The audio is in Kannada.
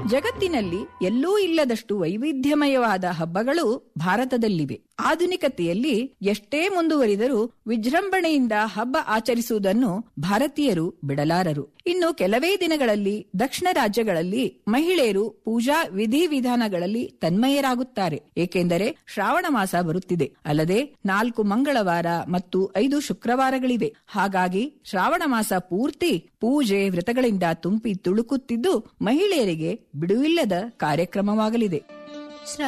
ಜಗತ್ತಿನಲ್ಲಿ ಎಲ್ಲೂ ಇಲ್ಲದಷ್ಟು ವೈವಿಧ್ಯಮಯವಾದ ಹಬ್ಬಗಳು ಭಾರತದಲ್ಲಿವೆ ಆಧುನಿಕತೆಯಲ್ಲಿ ಎಷ್ಟೇ ಮುಂದುವರಿದರೂ ವಿಜೃಂಭಣೆಯಿಂದ ಹಬ್ಬ ಆಚರಿಸುವುದನ್ನು ಭಾರತೀಯರು ಬಿಡಲಾರರು ಇನ್ನು ಕೆಲವೇ ದಿನಗಳಲ್ಲಿ ದಕ್ಷಿಣ ರಾಜ್ಯಗಳಲ್ಲಿ ಮಹಿಳೆಯರು ಪೂಜಾ ವಿಧಿವಿಧಾನಗಳಲ್ಲಿ ತನ್ಮಯರಾಗುತ್ತಾರೆ ಏಕೆಂದರೆ ಶ್ರಾವಣ ಮಾಸ ಬರುತ್ತಿದೆ ಅಲ್ಲದೆ ನಾಲ್ಕು ಮಂಗಳವಾರ ಮತ್ತು ಐದು ಶುಕ್ರವಾರಗಳಿವೆ ಹಾಗಾಗಿ ಶ್ರಾವಣ ಮಾಸ ಪೂರ್ತಿ ಪೂಜೆ ವ್ರತಗಳಿಂದ ತುಂಬಿ ತುಳುಕುತ್ತಿದ್ದು ಮಹಿಳೆಯರಿಗೆ ಬಿಡುವಿಲ್ಲದ ಕಾರ್ಯಕ್ರಮವಾಗಲಿದೆ